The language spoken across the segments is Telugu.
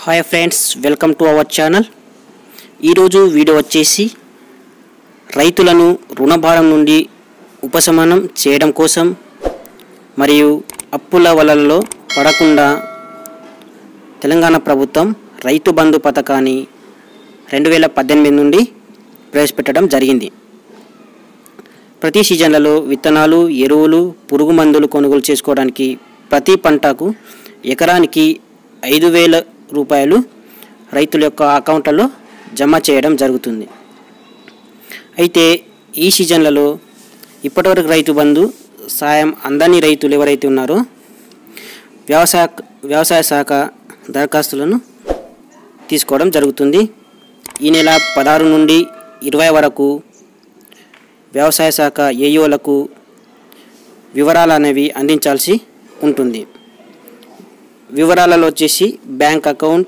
Hi friends welcome to our channel ఈరోజు వీడియో వచ్చేసి రైతులను రుణభారం నుండి ఉపశమనం చేయడం కోసం మరియు అప్పుల వలలలో పడకుండా తెలంగాణ ప్రభుత్వం రైతు బంధు పథకాన్ని రెండు వేల పద్దెనిమిది నుండి ప్రవేశపెట్టడం జరిగింది ప్రతి సీజన్లలో విత్తనాలు ఎరువులు పురుగు మందులు కొనుగోలు చేసుకోవడానికి ప్రతి పంటకు ఎకరానికి ఐదు వేల రూపాయలు రైతుల యొక్క అకౌంట్లలో జమ చేయడం జరుగుతుంది అయితే ఈ సీజన్లలో ఇప్పటివరకు రైతు బంధు సాయం అందని రైతులు ఎవరైతే ఉన్నారో వ్యవసాయ వ్యవసాయ శాఖ దరఖాస్తులను తీసుకోవడం జరుగుతుంది ఈ నెల పదహారు నుండి ఇరవై వరకు వ్యవసాయ శాఖ ఏఈఓలకు వివరాలు అనేవి అందించాల్సి ఉంటుంది వివరాలలో వచ్చేసి బ్యాంక్ అకౌంట్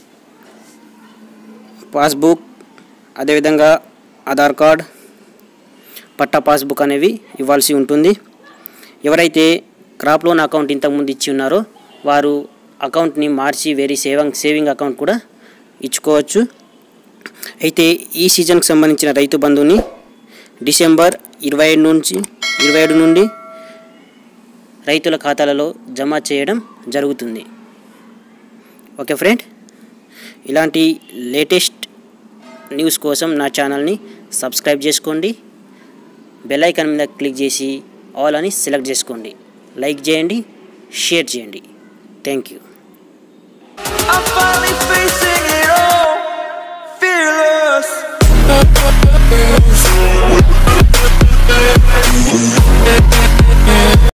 పాస్బుక్ అదేవిధంగా ఆధార్ కార్డ్ పట్టా పాస్బుక్ అనేవి ఇవ్వాల్సి ఉంటుంది ఎవరైతే క్రాప్ లోన్ అకౌంట్ ఇంతకుముందు ఇచ్చి ఉన్నారో వారు అకౌంట్ని మార్చి వేరే సేవింగ్ సేవింగ్ అకౌంట్ కూడా ఇచ్చుకోవచ్చు అయితే ఈ సీజన్కి సంబంధించిన రైతు బంధుని డిసెంబర్ ఇరవై ఏడు నుంచి ఇరవై ఏడు నుండి రైతుల ఖాతాలలో జమ చేయడం జరుగుతుంది ఓకే ఫ్రెండ్ ఇలాంటి లేటెస్ట్ న్యూస్ కోసం నా ఛానల్ని సబ్స్క్రైబ్ చేసుకోండి బెల్ ఐకాన్ మీద క్లిక్ చేసి ఆల్ అని సెలెక్ట్ చేసుకోండి లైక్ చేయండి షేర్ చేయండి thank you I'm finally facing it all, fearless. Thank you.